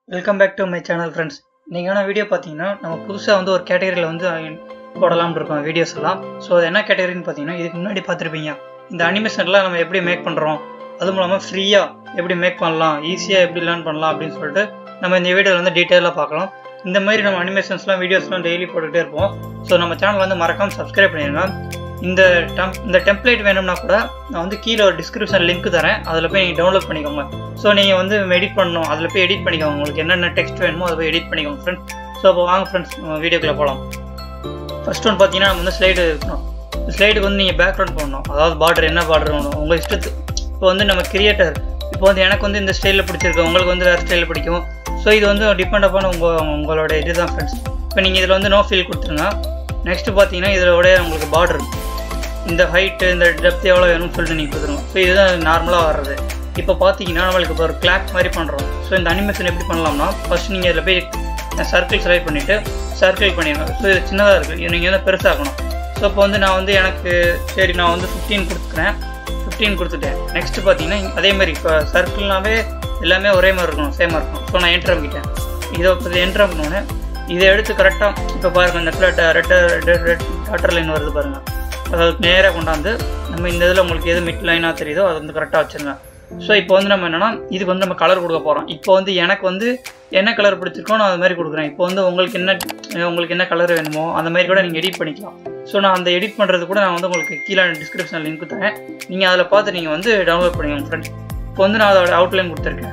welcome back to my channel friends இன்றைக்கான video பார்த்தீங்கன்னா நம்ம புதுசாக வந்து ஒரு கேட்டகரியில் வந்து போடலாம்னு இருக்கோம் வீடியோஸ் எல்லாம் ஸோ அது என்ன கேட்டகரின்னு பார்த்தீங்கன்னா இதுக்கு முன்னாடி பார்த்துருப்பீங்க இந்த அனிமேஷன்லாம் நம்ம எப்படி மேக் பண்ணுறோம் அதுவும் இல்லாமல் ஃப்ரீயாக எப்படி மேக் பண்ணலாம் ஈஸியாக எப்படி லேர்ன் பண்ணலாம் அப்படின்னு சொல்லிட்டு நம்ம இந்த வீடியோவில் வந்து டீட்டெயிலாக பார்க்கலாம் இந்த மாதிரி நம்ம அனிமேஷன்ஸ்லாம் வீடியோஸ்லாம் டெய்லி போட்டுகிட்டே இருப்போம் ஸோ நம்ம சேனல் வந்து மறக்காமல் சப்ஸ்கிரைப் பண்ணிடுங்க இந்த டெம் இந்த டெம்ப்ளேட் வேணும்னா கூட நான் வந்து கீழே ஒரு டிஸ்கிரிப்ஷன் லிங்க் தரேன் அதில் போய் நீங்கள் டவுன்லோட் பண்ணிக்கோங்க ஸோ நீங்கள் வந்து எடிட் பண்ணணும் அதில் போய் எடிட் பண்ணிக்கோங்க உங்களுக்கு என்னென்ன டெக்ஸ்ட் வேணுமோ அதை போய் எடிட் பண்ணிக்கோங்க ஃப்ரெண்ட்ஸ் ஸோ அப்போ வாங்க ஃப்ரெண்ட்ஸ் நம்ம வீடியோக்குள்ளே போகலாம் ஃபர்ஸ்ட் ஒன் பார்த்தீங்கன்னா நம்ம வந்து ஸ்லைடு இருக்கணும் ஸ்லைடுக்கு வந்து நீங்கள் பேக்ரவுண்ட் போடணும் அதாவது பார்டர் என்ன பார்டர் வேணும் உங்கள் இஷ்டத்து இப்போ வந்து நம்ம கிரியேட்டர் இப்போ வந்து எனக்கு வந்து இந்த ஸ்டைலில் பிடிச்சிருக்கு உங்களுக்கு வந்து வேறு ஸ்டைலில் பிடிக்கும் ஸோ இது வந்து டிபெண்ட் அப்பான உங்கள் உங்களோட இதுதான் ஃப்ரெண்ட்ஸ் இப்போ நீங்கள் இதில் வந்து நோ ஃபீல் கொடுத்துருங்க நெக்ஸ்ட் பார்த்தீங்கன்னா இதோட உங்களுக்கு பார்டர் இந்த ஹைட்டு இந்த டெப்த் எவ்வளோ வேணும்னு சொல்லிட்டு நீங்கள் கொடுத்துருங்க ஸோ இதுதான் நார்மலாக வர்றது இப்போ பார்த்தீங்கன்னா நம்மளுக்கு இப்போ ஒரு கிளாக் மாதிரி பண்ணுறோம் ஸோ இந்த அனிமேஷன் எப்படி பண்ணலாம்னா ஃபஸ்ட் நீங்கள் இதில் போய் சர்க்கிள் செலக்ட் பண்ணிவிட்டு சர்க்கிள் பண்ணிடுங்க ஸோ இது சின்னதாக இருக்குது நீங்கள் வந்து பெருசாகணும் ஸோ இப்போ வந்து நான் வந்து எனக்கு சரி நான் வந்து ஃபிஃப்டீன் கொடுத்துக்கிறேன் ஃபிஃப்டீன் கொடுத்துட்டேன் நெக்ஸ்ட் பார்த்தீங்கன்னா அதே மாதிரி இப்போ சர்க்கிள்னாவே எல்லாமே ஒரே மாதிரி இருக்கணும் சேமாக இருக்கணும் ஸோ நான் என்ட்ரு அமைக்கிட்டேன் இதை இப்போ என்ட்ரு பண்ணோன்னே இதை எடுத்து கரெக்டாக இப்போ பாருங்கள் இந்த இடத்துல red red red dotted line வருது பாருங்கள் அதாவது நேராக கொண்டாந்து நம்ம இந்த இதில் உங்களுக்கு எது மிட் லைனாக தெரியுதோ அதை வந்து கரெக்டாக வச்சுருங்க ஸோ இப்போ வந்து நம்ம என்னென்னா இதுக்கு வந்து நம்ம கலர் கொடுக்க போகிறோம் இப்போ வந்து எனக்கு வந்து என்ன கலர் பிடிச்சிருக்கோ நான் அது மாதிரி கொடுக்குறேன் இப்போ வந்து உங்களுக்கு என்ன உங்களுக்கு என்ன கலர் வேணுமோ அந்த மாதிரி கூட நீங்கள் எடிட் பண்ணிக்கலாம் ஸோ நான் அந்த எடிட் பண்ணுறது கூட நான் வந்து உங்களுக்கு கீழே டிஸ்கிரிப்ஷன் லிங்க் தரேன் நீங்கள் அதில் பார்த்து நீங்கள் வந்து டவுன்லோட் பண்ணிக்கோங்க ஃப்ரெண்ட்ஸ் இப்போ வந்து நான் அதோட அவுட்லைன் கொடுத்துருக்கேன்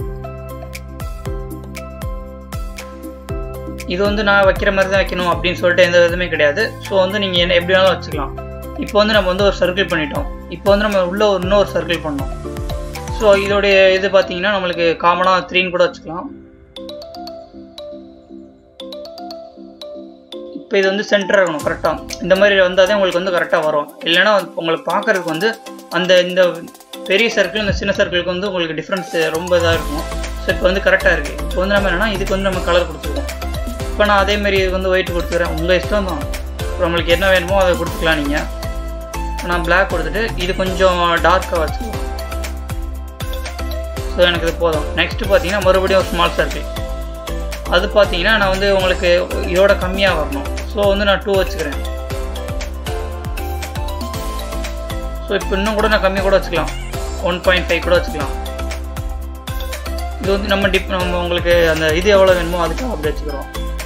இது வந்து நான் வைக்கிற மாதிரி தான் வைக்கணும் அப்படின்னு சொல்லிட்டு எந்த விதமே கிடையாது ஸோ வந்து நீங்கள் என்ன எப்படி வேணாலும் வச்சுக்கலாம் இப்போ வந்து நம்ம வந்து ஒரு சர்க்கிள் பண்ணிட்டோம் இப்போ வந்து நம்ம உள்ள ஒரு இன்னொரு சர்க்கிள் பண்ணோம் ஸோ இதோடைய இது பார்த்தீங்கன்னா நம்மளுக்கு காமனாக த்ரீன்னு கூட வச்சுக்கலாம் இப்போ இது வந்து சென்டர் இருக்கணும் கரெக்டாக இந்த மாதிரி வந்தால் தான் உங்களுக்கு வந்து கரெக்டாக வரும் இல்லைன்னா உங்களுக்கு பார்க்குறதுக்கு வந்து அந்த இந்த பெரிய சர்க்கிள் இந்த சின்ன சர்க்கிளுக்கு வந்து உங்களுக்கு டிஃப்ரென்ஸ் ரொம்ப இதாக இருக்கும் ஸோ இப்போ வந்து கரெக்டாக இருக்குது இப்போ வந்து நம்ம என்னென்னா இதுக்கு வந்து நம்ம கலர் கொடுத்துருக்கோம் இப்போ நான் அதேமாரி இது வந்து ஒயிட் கொடுத்துக்கிறேன் உங்கள் இஷ்டம் தான் இப்போ நம்மளுக்கு என்ன வேணுமோ அதை கொடுத்துக்கலாம் நீங்கள் நான் பிளாக் கொடுத்துட்டு இது கொஞ்சம் டார்க்காக வச்சுக்கலாம் ஸோ எனக்கு இது போதும் நெக்ஸ்ட்டு பார்த்தீங்கன்னா மறுபடியும் ஒரு ஸ்மால் சர்க்கிள் அது பார்த்தீங்கன்னா நான் வந்து உங்களுக்கு இதோட கம்மியாக வரணும் ஸோ வந்து நான் டூ வச்சுக்கிறேன் ஸோ இப்போ இன்னும் கூட நான் கம்மி கூட வச்சுக்கலாம் ஒன் பாயிண்ட் ஃபைவ் கூட வச்சுக்கலாம் இது வந்து நம்ம டிப் நம்ம உங்களுக்கு அந்த இது எவ்வளோ வேணுமோ அதுக்கு அப்படி வச்சுக்கிறோம்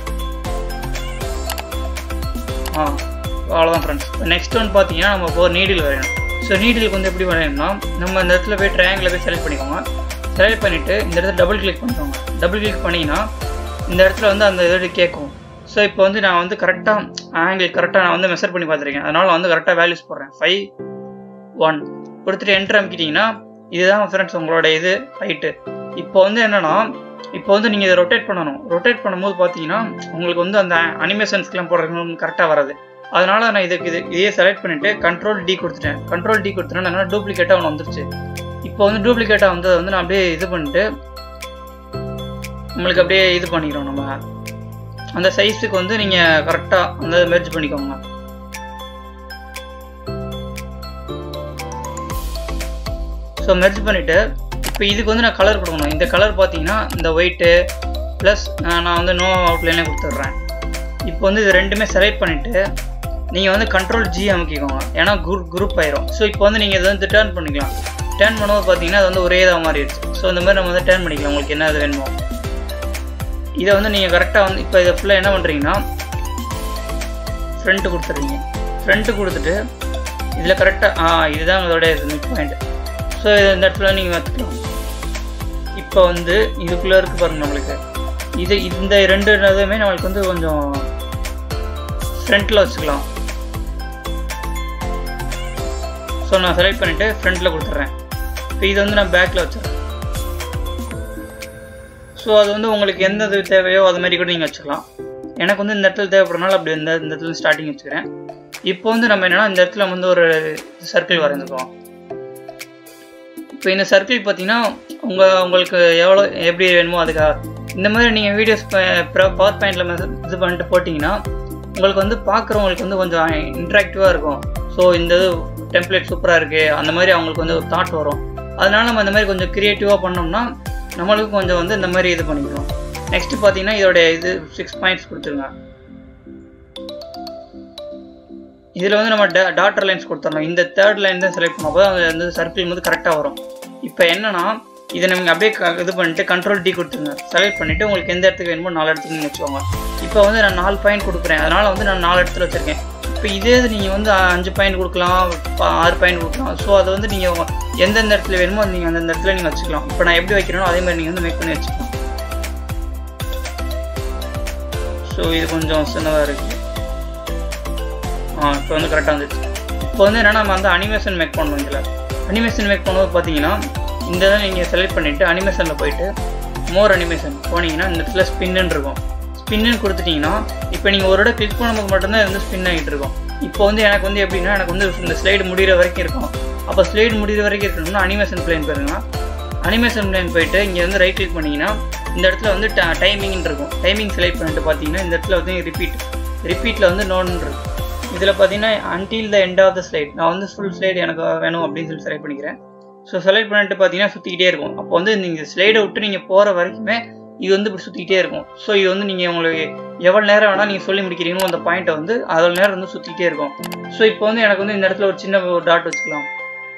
ஆ அவ்வளோதான் ஃப்ரெண்ட்ஸ் நெக்ஸ்ட் ஒன் பார்த்தீங்கன்னா நம்ம இப்போ நீடில் வரையணும் ஸோ நீடிலுக்கு வந்து எப்படி வரையணும்னா நம்ம இந்த இடத்துல போய் ட்ரையாங்கில் போய் செலக்ட் பண்ணிக்கோங்க செலக்ட் பண்ணிவிட்டு இந்த இடத்துல டபுள் கிளிக் பண்ணிக்கோங்க டபுள் கிளிக் பண்ணிங்கன்னா இந்த இடத்துல வந்து அந்த இது கேட்கும் ஸோ இப்போ வந்து நான் வந்து கரெக்டாக ஆங்கிள் கரெக்டாக நான் வந்து மெஷர் பண்ணி பார்த்துருக்கேன் அதனால் வந்து கரெக்டாக வேல்யூஸ் போடுறேன் ஃபைவ் ஒன் கொடுத்துட்டு என்ட்ரு அமைக்கிட்டிங்கன்னா இதுதான் ஃப்ரெண்ட்ஸ் உங்களோட இது ஹைட்டு இப்போ வந்து என்னென்னா இப்போ வந்து நீங்கள் இதை ரொட்டேட் பண்ணணும் ரொட்டேட் பண்ணும்போது பார்த்தீங்கன்னா உங்களுக்கு வந்து அந்த அனிமேஷன்ஸ்க்கெலாம் போடுறது கரெக்டாக வராது அதனால் நான் இதுக்கு இது இதையே செலக்ட் பண்ணிவிட்டு கண்ட்ரோல் டி கொடுத்துட்டேன் கண்ட்ரோல் டி கொடுத்துட்டேன் நல்லா டூப்ளிகேட்டாக ஒன்று வந்துருச்சு இப்போ வந்து டூப்ளிகேட்டாக வந்ததை வந்து நான் அப்படியே இது பண்ணிட்டு உங்களுக்கு அப்படியே இது பண்ணிக்கிறோம் நம்ம அந்த சைஸுக்கு வந்து நீங்கள் கரெக்டாக அந்த மெர்ஜ் பண்ணிக்கோங்க ஸோ மெர்ஜ் பண்ணிவிட்டு இப்போ இதுக்கு வந்து நான் கலர் கொடுக்கணும் இந்த கலர் பார்த்தீங்கன்னா இந்த ஒயிட்டு ப்ளஸ் நான் வந்து நோ அவுட்லைனே கொடுத்துட்றேன் இப்போ வந்து இது ரெண்டுமே செலக்ட் பண்ணிவிட்டு நீங்கள் வந்து கண்ட்ரோல் ஜி அமைக்கிக்கோங்க ஏன்னா குரூப் குரூப் ஆயிரும் ஸோ இப்போ வந்து நீங்கள் இதை வந்து டேர்ன் பண்ணிக்கலாம் டேர்ன் பண்ணும்போது பார்த்தீங்கன்னா அது வந்து ஒரே இதாக மாறிடுச்சு ஸோ இந்த மாதிரி நம்ம வந்து டேர்ன் பண்ணிக்கலாம் உங்களுக்கு என்ன இது வேணுமோ இதை வந்து நீங்கள் கரெக்டாக வந்து இப்போ இதை ஃபுல்லாக என்ன பண்ணுறீங்கன்னா ஃப்ரண்ட்டு கொடுத்துட்றீங்க ஃப்ரண்ட்டு கொடுத்துட்டு இதில் கரெக்டாக ஆ இதுதான் இதோட மிட் பாயிண்ட் ஸோ இந்த இடத்துல நீங்கள் வச்சுக்கலாம் இப்போ வந்து இதுக்குள்ளே இருக்குது பாருங்க நம்மளுக்கு இது இந்த ரெண்டு இதுவுமே நம்மளுக்கு வந்து கொஞ்சம் ஃப்ரண்ட்டில் வச்சுக்கலாம் ஸோ நான் செலக்ட் பண்ணிவிட்டு ஃப்ரண்ட்டில் கொடுத்துட்றேன் இப்போ இது வந்து நான் பேக்கில் வச்சுறேன் ஸோ அது வந்து உங்களுக்கு எந்த இது தேவையோ அது மாதிரி கூட நீங்கள் வச்சுக்கலாம் எனக்கு வந்து இந்த இடத்துல தேவைப்படுறனால அப்படி இந்த இந்த இடத்துல ஸ்டார்டிங் வச்சுக்கிறேன் இப்போ வந்து நம்ம என்னென்னா இந்த இடத்துல வந்து ஒரு சர்க்கிள் வரைஞ்சிக்கலாம் இப்போ இந்த சர்க்கிள் பார்த்தீங்கன்னா உங்கள் உங்களுக்கு எவ்வளோ எப்படி வேணுமோ அதுக்காக இந்த மாதிரி நீங்கள் வீடியோஸ் பவர் பாயிண்டில் இது பண்ணிட்டு போட்டிங்கன்னா உங்களுக்கு வந்து பார்க்குறவங்களுக்கு வந்து கொஞ்சம் இன்ட்ராக்டிவாக இருக்கும் ஸோ இந்த இது டெம்ப்ளேட் சூப்பராக இருக்குது அந்த மாதிரி அவங்களுக்கு வந்து ஒரு தாட் வரும் அதனால நம்ம இந்த மாதிரி கொஞ்சம் க்ரியேட்டிவாக பண்ணோம்னா நம்மளுக்கு கொஞ்சம் வந்து இந்த மாதிரி இது பண்ணிக்கிறோம் நெக்ஸ்ட் பார்த்தீங்கன்னா இதோட இது சிக்ஸ் பாயிண்ட்ஸ் கொடுத்துருங்க இதில் வந்து நம்ம டாட்டர் லைன்ஸ் கொடுத்துடணும் இந்த தேர்ட் லைன் தான் செலக்ட் பண்ணும் அப்போ அது வந்து சர்க்கிள் வந்து கரெக்டாக வரும் இப்போ என்னன்னா இதை நீங்கள் அப்படியே க- இது பண்ணிட்டு கண்ட்ரோல் டி கொடுத்துருங்க செலக்ட் பண்ணிவிட்டு உங்களுக்கு எந்த இடத்துக்கு வேணுமோ நாலு இடத்துக்கு நீங்கள் வச்சுக்கோங்க இப்போ வந்து நான் நாலு பாயிண்ட் கொடுக்குறேன் அதனால் வந்து நான் நாலு இடத்துல வச்சுருக்கேன் இப்போ இதே இது நீங்கள் வந்து அஞ்சு பாயிண்ட் கொடுக்கலாம் ப- ஆறு பாயிண்ட் கொடுக்கலாம் ஸோ அதை வந்து நீங்கள் எந்தெந்த இடத்துல வேணுமோ நீங்கள் அந்தந்த இடத்துல நீங்கள் வச்சுக்கலாம் இப்போ நான் எப்படி வைக்கிறேனோ அதே மாதிரி நீங்கள் வந்து மேக் பண்ணி வச்சுக்கலாம் ஸோ இது கொஞ்சம் சின்னதாக இருக்குது ஆ இப்போ வந்து கரெக்டாக வந்துச்சு இப்போ வந்து என்னன்னா நம்ம வந்து அனிமேஷன் மேக் பண்ணணும் இதில் அனிமேஷன் மேக் பண்ணும்போது பார்த்தீங்கன்னா இந்த இதை நீங்கள் செலக்ட் பண்ணிவிட்டு அனிமேஷனில் போயிட்டு மோர் அனிமேஷன் போனீங்கன்னா இந்த இடத்துல ஸ்பின்னு இருக்கும் ஸ்பின்னு கொடுத்துட்டீங்கன்னா இப்போ நீங்கள் ஒரு இடம் கிளிக் பண்ணும்போது மட்டும்தான் இது வந்து ஸ்பின் ஆகிட்டு இருக்கும் இப்போ வந்து எனக்கு வந்து எப்படின்னா எனக்கு வந்து இந்த ஸ்லைடு முடிகிற வரைக்கும் இருக்கும் அப்போ ஸ்லைடு முடிகிற வரைக்கும் இருக்கணும்னா அனிமேஷன் பிளேன் போயிருங்க அனிமேஷன் பிளேன் போயிட்டு இங்கே வந்து ரைட் கிளிக் பண்ணிங்கன்னா இந்த இடத்துல வந்து டைமிங் இருக்கும் டைமிங் செலக்ட் பண்ணிட்டு பார்த்தீங்கன்னா இந்த இடத்துல வந்து ரிப்பீட் ரிப்பீட்டில் வந்து நோன் இருக்கும் இதில் பார்த்தீங்கன்னா until the end of the slide நான் வந்து ஃபுல் ஸ்லைடு எனக்கு வேணும் அப்படின்னு சொல்லி செலக்ட் பண்ணிக்கிறேன் ஸோ செலக்ட் பண்ணிட்டு பார்த்தீங்கன்னா சுற்றிக்கிட்டே இருக்கும் அப்போ வந்து நீங்கள் ஸ்லைடை விட்டு நீங்கள் போகிற வரைக்குமே இது வந்து இப்படி சுற்றிக்கிட்டே இருக்கும் ஸோ இது வந்து நீங்கள் உங்களுக்கு எவ்வளோ நேரம் வேணால் நீங்கள் சொல்லி முடிக்கிறீங்களோ அந்த பாயிண்ட்டை வந்து அவ்வளோ நேரம் வந்து சுற்றிக்கிட்டே இருக்கும் ஸோ இப்போ வந்து எனக்கு வந்து இந்த இடத்துல ஒரு சின்ன ஒரு டாட் வச்சுக்கலாம்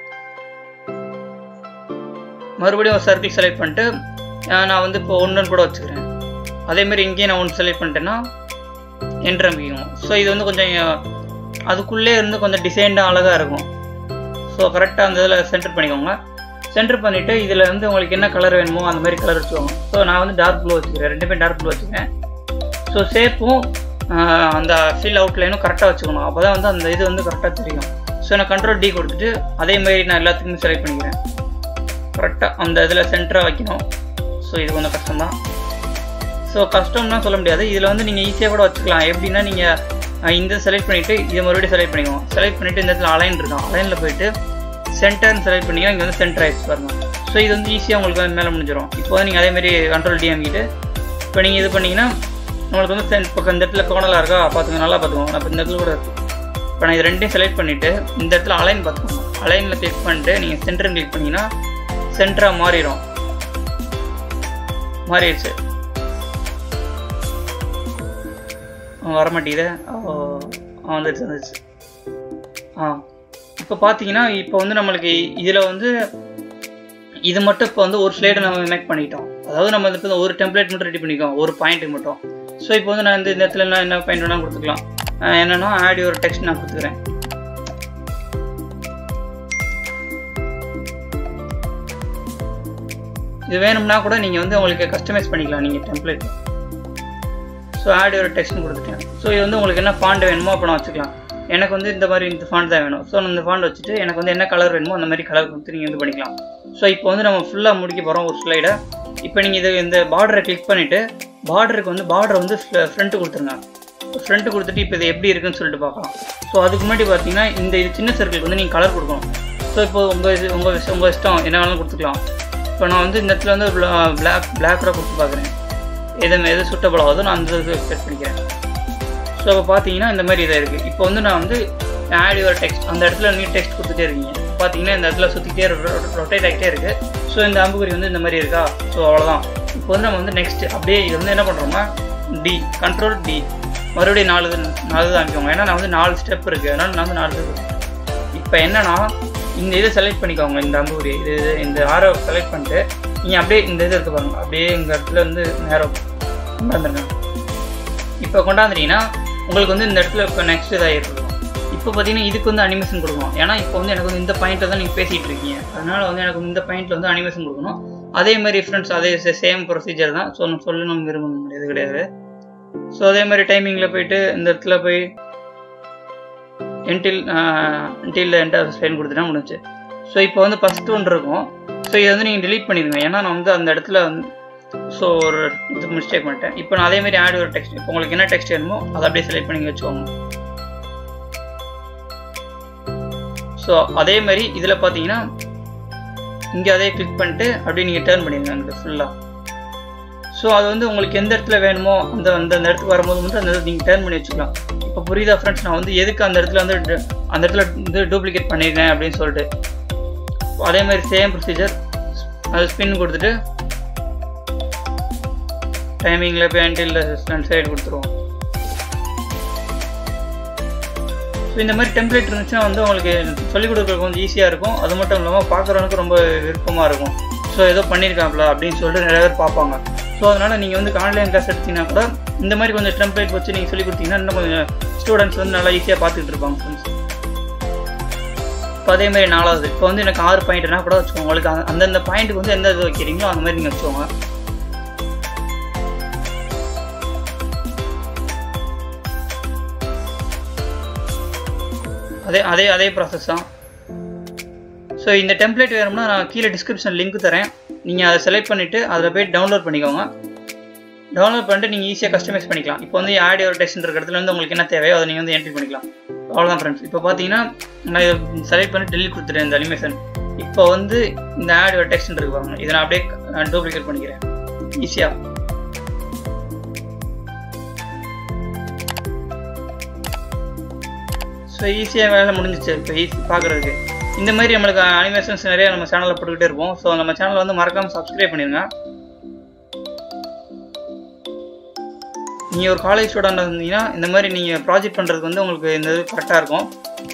மறுபடியும் ஒரு சர்க்கிள் செலக்ட் பண்ணிட்டு அஹ் நான் வந்து இப்போ ஒன்றுன்னு கூட வச்சுக்கிறேன் அதேமாரி இங்கேயும் நான் ஒன்று செலக்ட் பண்ணிட்டேன்னா என்ட்ரு அமைக்கணும் ஸோ இது வந்து கொஞ்சம் அஹ், அதுக்குள்ளே இருந்து கொஞ்சம் டிசைன்டாக அழகாக இருக்கும் ஸோ கரெக்டாக அந்த இதில் சென்டர் பண்ணிக்கோங்க சென்டர் பண்ணிவிட்டு இதில் வந்து உங்களுக்கு என்ன கலர் வேணுமோ அந்த மாதிரி கலர் வச்சுக்கோங்க ஸோ நான் வந்து டார்க் ப்ளூ வச்சுக்கிறேன் ரெண்டுமே டார்க் ப்ளூ வச்சுக்கிறேன் ஸோ ஷேப்பும் அந்த ஃபில் அவுட்லைனும் கரெக்டாக வச்சுக்கணும் அப்போ தான் வந்து அந்த இது வந்து கரெக்டாக தெரியும் ஸோ நான் கண்ட்ரோல் டி கொடுத்துட்டு அதே மாதிரி நான் எல்லாத்துக்குமே செலக்ட் பண்ணிக்கிறேன் கரெக்டாக அந்த இதில் சென்டராக வைக்கணும் ஸோ இது கொஞ்சம் கஷ்டம் தான் ஸோ கஷ்டம்னா சொல்ல முடியாது இதில் வந்து நீங்கள் ஈஸியாக கூட வச்சுக்கலாம் எப்படின்னா நீங்கள் இந்த செலக்ட் பண்ணிவிட்டு இதை மறுபடியும் செலக்ட் பண்ணிக்கோங்க செலக்ட் பண்ணிவிட்டு இந்த இடத்துல அலைன் இருக்கும் அலைனில் போயிட்டு சென்டர்னு செலக்ட் பண்ணிங்கன்னா இங்கே வந்து சென்டர் ஆயிடுச்சு பாருங்க ஸோ இது வந்து ஈஸியாக உங்களுக்கு வந்து மேலே முடிஞ்சிடும் இப்போ வந்து நீங்கள் அதேமாரி கண்ட்ரோல் டி அமைக்கிட்டு இப்போ நீங்கள் இது பண்ணிங்கன்னா உங்களுக்கு வந்து சென் இப்போ இந்த இடத்துல கோணலாக இருக்கா பார்த்துங்க நல்லா பார்த்துக்கோங்க நான் இப்போ இந்த இடத்துல கூட இருக்கு இப்போ நான் இது ரெண்டையும் செலக்ட் பண்ணிவிட்டு இந்த இடத்துல அலைன் பார்த்துக்கோங்க அலைனில் கிளிக் பண்ணிட்டு நீங்கள் சென்டர் கிளிக் பண்ணிங்கன்னா சென்டராக மாறிடும் மாறிடுச்சு அவன் வரமாட்டேங்குதே அவன் வந்துடுச்சு வந்துடுச்சு ஆ இப்போ பார்த்தீங்கன்னா இப்போ வந்து நம்மளுக்கு இதில் வந்து இது மட்டும் இப்போ வந்து ஒரு ஸ்லைடை நம்ம மேக் பண்ணிட்டோம் அதாவது நம்ம இப்போ இந்த ஒரு டெம்ப்ளேட் மட்டும் ரெடி பண்ணிக்கோம் ஒரு பாயிண்ட்டுக்கு மட்டும் ஸோ இப்போ வந்து நான் இந்த இந்த இடத்துல நான் என்ன பாயிண்ட் வேணால் கொடுத்துக்கலாம் அஹ் என்னன்னா ஆடி ஒரு டெக்ஸ்ட் நான் கொடுத்துக்கிறேன் இது வேணும்னா கூட நீங்கள் வந்து உங்களுக்கு கஸ்டமைஸ் பண்ணிக்கலாம் நீங்கள் டெம்ப்ளேட் ஸோ ஆட் ஒரு டெக்ஸ்ட்னு கொடுத்துட்டேன் ஸோ இது வந்து உங்களுக்கு என்ன ஃபாண்ட் வேணுமோ அப்போ நான் வச்சுக்கலாம் எனக்கு வந்து இந்த மாதிரி இந்த ஃபாண்ட் தான் வேணும் ஸோ நான் இந்த ஃபாண்ட் வச்சுட்டு எனக்கு வந்து என்ன கலர் வேணுமோ அந்த மாதிரி கலர் கொடுத்து நீங்கள் இது பண்ணிக்கலாம் ஸோ இப்போ வந்து நம்ம ஃபுல்லாக முடிக்க போகிறோம் ஒரு ஸ்லைடை இப்போ நீங்கள் இது இந்த பார்டரை கிளிக் பண்ணிவிட்டு பார்டருக்கு வந்து பார்டர் வந்து ஃப்ரண்ட்டு கொடுத்துருங்க ஃப்ரண்ட்டு கொடுத்துட்டு இப்போ இது எப்படி இருக்குன்னு சொல்லிட்டு பார்க்கலாம் ஸோ அதுக்கு முன்னாடி பார்த்தீங்கன்னா இந்த இது சின்ன சர்க்கிளுக்கு வந்து நீங்கள் கலர் கொடுக்கணும் ஸோ இப்போ உங்கள் இது உங்கள் உங்கள் இஷ்டம் என்ன வேணாலும் கொடுத்துக்கலாம் இப்போ நான் வந்து இந்த இடத்துல வந்து பிளாக் பிளாக்கராக கொடுத்து பார்க்குறேன் எது எது சுட்டபிள் ஆகுதோ நான் அந்த இது செட் பண்ணிக்கிறேன் ஸோ இப்போ பார்த்தீங்கன்னா இந்த மாதிரி இதாக இருக்குது இப்போ வந்து நான் வந்து ஆட் யுவர் டெக்ஸ்ட் அந்த இடத்துல நீ டெக்ஸ்ட் கொடுத்துட்டே இருக்கீங்க பார்த்தீங்கன்னா இந்த இடத்துல சுற்றிக்கிட்டே ரொட்டேட் ஆகிட்டே இருக்குது ஸோ இந்த அம்புக்குறி வந்து இந்த மாதிரி இருக்கா ஸோ அவ்வளோதான் இப்போ வந்து நம்ம வந்து நெக்ஸ்ட் அப்படியே இது வந்து என்ன பண்ணுறோம்னா டி கண்ட்ரோல் டி மறுபடியும் நாலு இது நாலு தான் அமைக்கோங்க ஏன்னா நான் வந்து நாலு ஸ்டெப் இருக்குது அதனால் நான் வந்து நாலு ஸ்டெப் இப்போ என்னன்னா இந்த இதை செலக்ட் பண்ணிக்கோங்க இந்த அம்புக்குறி இது இது இந்த ஆரோ செலக்ட் பண்ணிட்டு நீங்கள் அப்படியே இந்த இது இருக்கு பாருங்க அப்படியே இந்த இடத்துல வந்து நேரம் கொண்டாந்துருங்க இப்போ கொண்டாந்துட்டீங்கன்னா உங்களுக்கு வந்து இந்த இடத்துல இப்போ நெக்ஸ்ட் இதாக இருக்கும் இப்போ பார்த்தீங்கன்னா இதுக்கு வந்து அனிமேஷன் கொடுக்கணும் ஏன்னா இப்போ வந்து எனக்கு வந்து இந்த பாயிண்ட்டில் தான் நீங்கள் பேசிகிட்டு இருக்கீங்க அதனால வந்து எனக்கு இந்த பாயிண்ட்டில் வந்து அனிமேஷன் கொடுக்கணும் அதே மாதிரி ஃப்ரெண்ட்ஸ் அதே சேம் ப்ரொசீஜர் தான் ஸோ நான் சொல்லணும் விரும்ப முடியாது கிடையாது ஸோ அதே மாதிரி டைமிங்கில் போயிட்டு இந்த இடத்துல போய் என்டில் என்டில் என்டர் ஸ்பெயின் கொடுத்துட்டா முடிஞ்சு ஸோ இப்போ வந்து ஃபஸ்ட்டு ஒன்று இருக்கும் ஸோ இதை வந்து நீங்கள் delete பண்ணிடுங்க ஏன்னா நான் வந்து அந்த இடத்துல வந்து ஸோ ஒரு இது மிஸ்டேக் பண்ணிட்டேன் இப்போ நான் அதே மாதிரி ஆட் ஒரு டெக்ஸ்ட் இப்போ உங்களுக்கு என்ன டெக்ஸ்ட் வேணுமோ அதை அப்படியே செலக்ட் பண்ணி வச்சுக்கோங்க ஸோ அதே மாதிரி இதில் பார்த்தீங்கன்னா இங்கே அதே கிளிக் பண்ணிட்டு அப்படியே நீங்கள் டேர்ன் பண்ணிடுங்க அங்கே ஃபுல்லாக ஸோ அது வந்து உங்களுக்கு எந்த இடத்துல வேணுமோ அந்த அந்த அந்த இடத்துக்கு வரும்போது வந்து அந்த நீங்கள் டேர்ன் பண்ணி வச்சுக்கலாம் இப்போ புரியுதா ஃப்ரெண்ட்ஸ் நான் வந்து எதுக்கு அந்த இடத்துல வந்து டு- அந்த இடத்துல வந்து டூப்ளிகேட் பண்ணியிருக்கேன் அப்படின்னு சொல்லிட்டு அதே மாதிரி சேம் ப்ரொசீஜர் அது ஸ்பின் கொடுத்துட்டு டைமிங்கில் போய் அண்டில் ரெண்டு சைடு கொடுத்துருவோம் ஸோ இந்த மாதிரி டெம்ப்ளேட் இருந்துச்சுன்னா வந்து உங்களுக்கு சொல்லிக் கொடுக்குறது கொஞ்சம் ஈஸியாக இருக்கும் அது மட்டும் இல்லாமல் பார்க்குறவனுக்கு ரொம்ப விருப்பமாக இருக்கும் ஸோ ஏதோ பண்ணியிருக்காங்களா அப்படின்னு சொல்லிட்டு நிறைய பேர் பார்ப்பாங்க ஸோ அதனால் நீங்கள் வந்து ஆன்லைன் கிளாஸ் எடுத்தீங்கன்னா கூட இந்த மாதிரி கொஞ்சம் டெம்ப்ளேட் வச்சு நீங்கள் சொல்லி கொடுத்தீங்கன்னா இன்னும் கொஞ்சம் ஸ்டூடெண்ட்ஸ் வந்து நல்லா ஈஸியாக பார்த்துக்கிட்டு இருப்பாங்க ஃப்ரெண்ட்ஸ் இப்போ அதே மாதிரி நாலாவது இப்போ வந்து எனக்கு ஆறு பாயிண்ட்னா கூட வச்சுக்கோங்க உங்களுக்கு அந்த- அந்தந்த பாயிண்ட்டுக்கு வந்து எந்த இது வைக்கிறீங்களோ அந்த மாதிரி நீங்கள் வச்சுக்கோங்க அதே அதே அதே ப்ராசஸ் தான் ஸோ இந்த டெம்ப்ளேட் வேணும்னா நான் கீழே டிஸ்கிரிப்ஷன் லிங்க் தரேன் நீங்கள் அதை செலக்ட் பண்ணிவிட்டு அதில் போய் டவுன்லோட் பண்ணிக்கோங்க டவுன்லோட் பண்ணிட்டு நீங்கள் ஈஸியாக கஸ்டமைஸ் பண்ணிக்கலாம் இப்போ வந்து ஆட் ஒரு டெஸ்ட் இருக்கிற இடத்துல வந்து உங்களுக்கு என்ன தேவையோ அதை நீங்கள் வந்து என்ட்ரி பண்ணிக்கலாம் அவ்வளோதான் ஃப்ரெண்ட்ஸ் இப்போ பார்த்தீங்கன்னா நான் இதை செலக்ட் பண்ணி டெலிட் கொடுத்துட்டேன் இந்த அனிமேஷன் இப்போ வந்து இந்த ஆட் ஒரு டெக்ஸ்ட் இருக்கு பாருங்க இதை நான் அப்படியே டூப்ளிகேட் பண்ணிக்கிறேன் ஈஸியாக ஸோ ஈஸியாக வேலை முடிஞ்சிச்சு இப்போ ஈஸி பார்க்குறதுக்கு இந்த மாதிரி நம்மளுக்கு அனிமேஷன்ஸ் நிறைய நம்ம சேனலில் போட்டுக்கிட்டே இருப்போம் ஸோ நம்ம சேனலை வந்து மறக்காமல் சப்ஸ்கிரைப் பண்ணிடுங்க நீங்கள் ஒரு காலேஜ் ஸ்டூடெண்ட் இருந்தீங்கன்னா இந்த மாதிரி நீங்கள் ப்ராஜெக்ட் பண்ணுறதுக்கு வந்து உங்களுக்கு இந்த இது கரெக்டாக இருக்கும்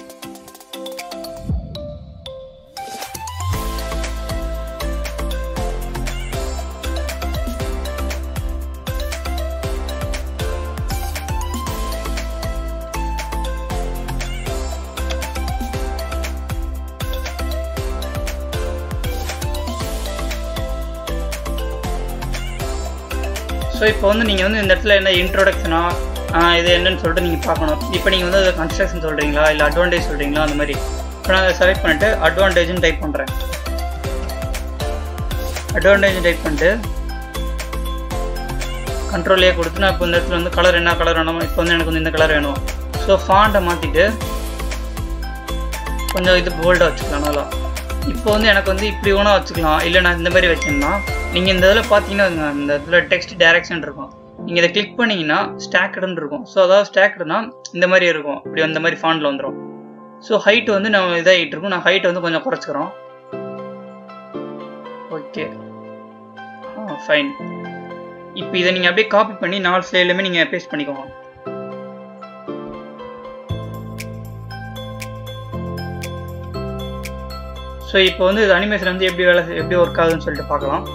ஸோ இப்போ வந்து நீங்கள் வந்து இந்த இடத்துல என்ன இன்ட்ரோடக்ஷனா இது என்னன்னு சொல்லிட்டு நீங்கள் பார்க்கணும் இப்போ நீங்கள் வந்து கன்ஸ்ட்ரக்ஷன் சொல்கிறீங்களா இல்லை அட்வான்டேஜ் சொல்கிறீங்களா அந்த மாதிரி இப்போ நான் அதை செலக்ட் பண்ணிட்டு அட்வான்டேஜ்னு டைப் பண்ணுறேன் அட்வான்டேஜ் டைப் பண்ணிட்டு கண்ட்ரோலே கொடுத்து நான் இப்போ இந்த இடத்துல வந்து கலர் என்ன கலர் வேணும் இப்போ வந்து எனக்கு வந்து இந்த கலர் வேணும் ஸோ ஃபாண்ட்டை மாற்றிட்டு கொஞ்சம் இது போல்டாக வச்சுக்கலாம் நல்லா இப்போ வந்து எனக்கு வந்து இப்படி வேணா வச்சுக்கலாம் இல்லை நான் இந்த மாதிரி வைக்கணும்னா நீங்கள் இந்த இதில் பார்த்தீங்கன்னா இந்த இடத்துல டெக்ஸ்ட் டைரக்ஷன் இருக்கும் நீங்கள் இதை கிளிக் பண்ணீங்கன்னா ஸ்டாக்கடுன்னு இருக்கும் ஸோ அதாவது ஸ்டாக்கடுனா இந்த மாதிரி இருக்கும் இப்படி அந்த மாதிரி ஃபாண்டில் வந்துடும் ஸோ ஹைட் வந்து நம்ம இதாகிட்டு இருக்கும் நான் ஹைட்டை வந்து கொஞ்சம் குறைச்சிக்கிறோம் ஓகே ஆ ஃபைன் இப்போ இதை நீங்கள் அப்படியே காப்பி பண்ணி நாலு ஸ்லைட்லையுமே நீங்கள் பேஸ்ட் பண்ணிக்கோங்க ஸோ இப்போ வந்து இது அனிமேஷன் வந்து எப்படி வேலை செய்- எப்படி ஒர்க் ஆகுதுன்னு சொல்லிட்டு பார்க்கலாம்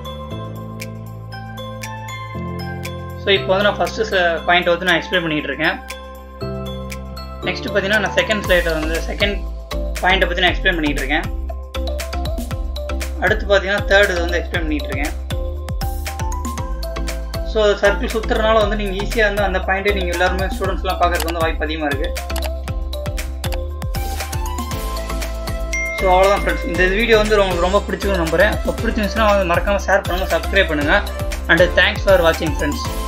ஸோ இப்போ வந்து நான் ஃபஸ்ட்டு பாயிண்ட் வந்து நான் எக்ஸ்பிளைன் பண்ணிட்டு இருக்கேன் நெக்ஸ்ட் பார்த்தீங்கன்னா நான் செகண்ட் ஸ்லைட்டை வந்து செகண்ட் பாயிண்ட்டை பற்றி நான் எக்ஸ்பிளைன் பண்ணிட்டு இருக்கேன் அடுத்து பார்த்தீங்கன்னா தேர்ட் இது வந்து எக்ஸ்பிளைன் பண்ணிட்டு இருக்கேன் ஸோ சர்க்கிள் சுற்றுறதுனால வந்து நீங்கள் ஈஸியாக வந்து அந்த பாயிண்ட்டை நீங்கள் எல்லாருமே ஸ்டூடெண்ட்ஸ்லாம் பார்க்கறதுக்கு வந்து வாய்ப்பு அதிகமாக இருக்குது ஸோ அவ்வளோதான் ஃப்ரெண்ட்ஸ் இந்த வீடியோ வந்து உங்களுக்கு ரொம்ப பிடிச்சிருக்கும் நம்புறேன் ஸோ பிடிச்சிருந்துச்சுன்னா வந்து மறக்காமல் ஷேர் பண்ணுங்கள் சப்ஸ்கிரைப் பண்ணுங்கள் அண்ட் தேங்க்ஸ் ஃபார் வாட்சிங் ஃப்ரெண்ட்ஸ்